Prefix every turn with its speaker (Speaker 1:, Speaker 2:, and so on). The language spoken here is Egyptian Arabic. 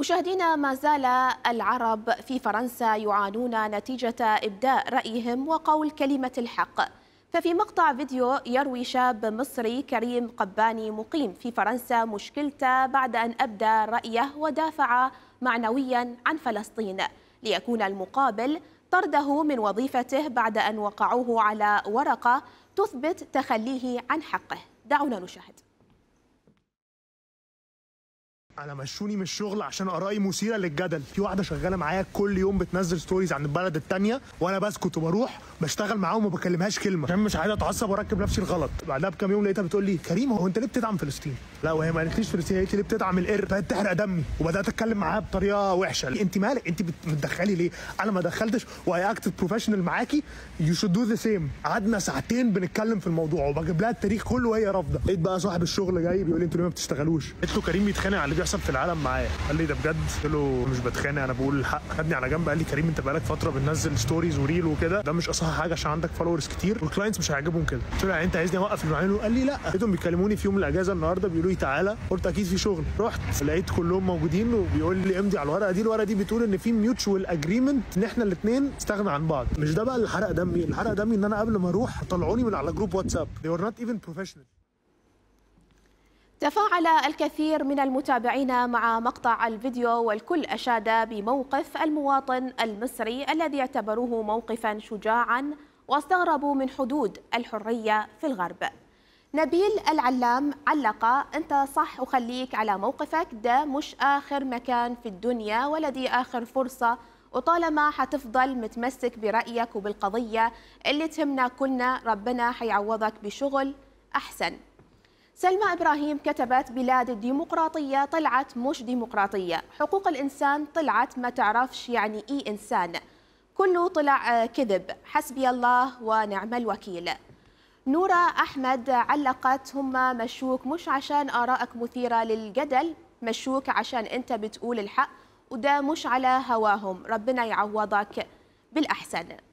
Speaker 1: مشاهدينا ما زال العرب في فرنسا يعانون نتيجة إبداء رأيهم وقول كلمة الحق ففي مقطع فيديو يروي شاب مصري كريم قباني مقيم في فرنسا مشكلته بعد أن أبدى رأيه ودافع معنويا عن فلسطين ليكون المقابل طرده من وظيفته بعد أن وقعوه على ورقة تثبت تخليه عن حقه دعونا نشاهد
Speaker 2: انا مشوني من الشغل عشان ارائي مثيره للجدل في واحده شغاله معايا كل يوم بتنزل ستوريز عن البلد التانية وانا بسكت وبروح بشتغل معاهم وما بكلمهاش كلمه عشان مش عايز اتعصب واركب نفسي الغلط بعدها بكام يوم لقيتها بتقول لي كريم هو انت ليه بتدعم فلسطين لا وهي ما قالتليش فلسطين قالت لي ليه بتدعم القرد بقت تحرق دمي وبدات اتكلم معاها بطريقه وحشه انت مالك انت بتدخلي ليه انا ما دخلتش واي اكتد بروفيشنال معاكي يو شود دو ذا سيم قعدنا ساعتين بنتكلم في الموضوع وبجيب لها التاريخ كله وهي رافضه لقيت بقى صاحب الشغل جاي بيقول لي انتوا ليه ما بتشتغلوش قلت له كريم بيتخانق على اللي بيحصل في العالم معايا قال لي ده بجد قلت له مش بتخانق انا بقول الحق خدني على جنب قال لي كريم انت بقالك فتره بتنزل ستوريز وريل وكده ده مش اصح حاجه عشان عندك فولورز كتير والكلاينتس مش هيعجبهم كده قلت له يعني انت عايزني اوقف اللي بعمله قال لي لا لقيتهم بيكلموني في يوم الاجازه النهارده بيقولوا لي تعالى قلت اكيد في شغل رحت لقيت كلهم موجودين وبيقول لي امضي على الورقه دي الورقه دي بتقول ان في ميوتشوال اجريمنت ان احنا الاثنين نستغنى عن بعض مش ده بقى اللي حرق دمي اللي حرق دمي ان انا قبل ما اروح طلعوني من على جروب واتساب they were not even professional
Speaker 1: تفاعل الكثير من المتابعين مع مقطع الفيديو والكل أشاد بموقف المواطن المصري الذي اعتبروه موقفا شجاعا واستغربوا من حدود الحرية في الغرب نبيل العلام علق أنت صح وخليك على موقفك ده مش آخر مكان في الدنيا ولا دي آخر فرصة وطالما حتفضل متمسك برأيك وبالقضية اللي تهمنا كلنا ربنا حيعوضك بشغل أحسن سلمى إبراهيم كتبت بلاد الديمقراطية طلعت مش ديمقراطية حقوق الإنسان طلعت ما تعرفش يعني إيه إنسان كله طلع كذب حسبي الله ونعم الوكيل نورة أحمد علقت هم مشوك مش عشان آرائك مثيرة للجدل مشوك عشان أنت بتقول الحق وده مش على هواهم ربنا يعوضك بالأحسن